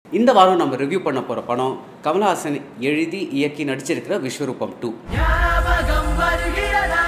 இந்த வாரம் நம்ம ரிவ்யூ பண்ண போற படம் கமலஹாசன் எழுதி இயக்கி நடிச்சிருக்கிற விஸ்வரூபம் டூ ஞாபகம் வருகிறதா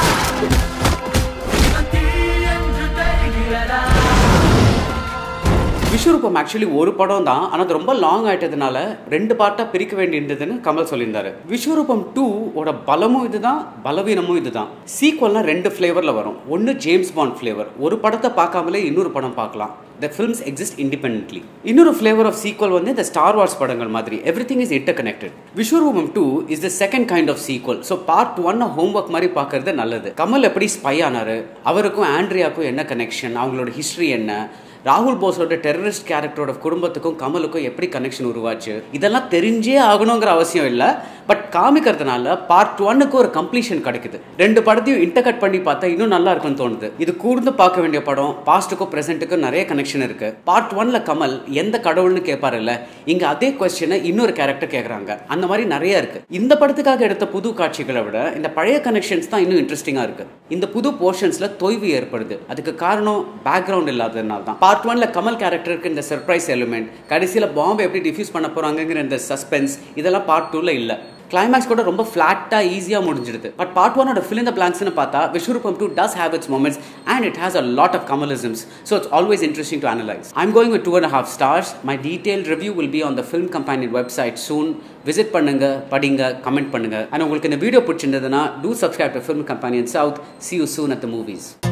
இவன் தீ என்று தெரிகிறதா விஸ்வரூபம் ஆக்சுவலி ஒரு படம் தான் ஆனால் அது ரொம்ப லாங் ஆயிட்டதுனால ரெண்டு பார்ட்டாக பிரிக்க வேண்டியிருந்ததுன்னு கமல் சொல்லியிருந்தாரு விஸ்வரூபம் டூ ஓட பலமும் இதுதான் பலவீனமும் இதுதான் சீக்வல்லாம் ரெண்டு ஃப்ளேவரில் வரும் ஒன்று ஜேம்ஸ் பாண்ட் ஃப்ளேவர் ஒரு படத்தை பார்க்காமலே இன்னொரு படம் பார்க்கலாம் த ஃபில்ம்ஸ் எக்ஸிஸ்ட் இண்டிபெண்ட்லி இன்னொரு ஃப்ளேவர் ஆஃப் சீக்வல் வந்து இந்த ஸ்டார் வார்ஸ் படங்கள் மாதிரி everything is interconnected Vishwaroopam two is the second kind of sequel so part one homework மாதிரி பார்க்கறது நல்லது கமல் எப்படி ஸ்பை ஆனாரு அவருக்கும் ஆண்ட்ரியாவுக்கும் என்ன கனெக்ஷன் அவங்களோட ஹிஸ்ட்ரி என்ன ராகுல் போஸோட டெரரிஸ்ட் கேரக்டரோட குடும்பத்துக்கும் கமலுக்கும் எப்படி கனெக்ஷன் உருவாச்சு இதெல்லாம் தெரிஞ்சே ஆகணுங்கிற அவசியம் இல்லை பட் காமிக்கிறதுனால பார்ட் ஒன்னுக்கு ஒரு கம்ப்ளீஷன் கிடைக்குது ரெண்டு படத்தையும் இன்டர்கட் பண்ணி பார்த்தா இன்னும் நல்லா இருக்கும்னு தோணுது இது கூர்ந்து பார்க்க வேண்டிய படம் பாஸ்ட்டுக்கும் ப்ரெசென்ட்டுக்கும் நிறைய கனெக்ஷன் இருக்கு பார்ட் ஒன்ல கமல் எந்த கடவுள்னு கேட்பாரு இல்ல இங்க அதே கொஸ்டினை இன்னொரு கேரக்டர் கேட்குறாங்க அந்த மாதிரி நிறைய இருக்கு இந்த படத்துக்காக எடுத்த புது காட்சிகளை விட இந்த பழைய கனெக்ஷன்ஸ் தான் இன்னும் இன்ட்ரெஸ்டிங்கா இருக்கு இந்த புது போர்ஷன்ஸ்ல தொய்வு ஏற்படுது அதுக்கு காரணம் பேக்ரவுண்ட் இல்லாததுனால தான் பார்ட் ஒன்ல கமல் கேரக்டருக்கு இந்த சர்ப்ரைஸ் எலிமெண்ட் கடைசியில் பாம்பை எப்படி டிஃப்யூஸ் பண்ண போறாங்கங்கிற இந்த சஸ்பென்ஸ் இதெல்லாம் பார்ட் டூல இல்லை கிளைமேக்ஸ் கூட ரொம்ப ஃப்ளாட்டாக ஈஸியாக முடிஞ்சிடுது பட் பார்ட் ஒனோட ஃபில் இந்த பிளாங்க்ஸ்னு பார்த்தா Vishwaroopam two does have its moments and it has a lot of Kamalisms, so it's always interesting to analyze. I'm going with two and a half stars. My detailed review will be on the Film Companion website soon. Visit பண்ணுங்க படிங்க comment பண்ணுங்க and உங்களுக்கு இந்த video பிடிச்சிருந்ததுன்னா do subscribe to Film Companion South see you soon at the movies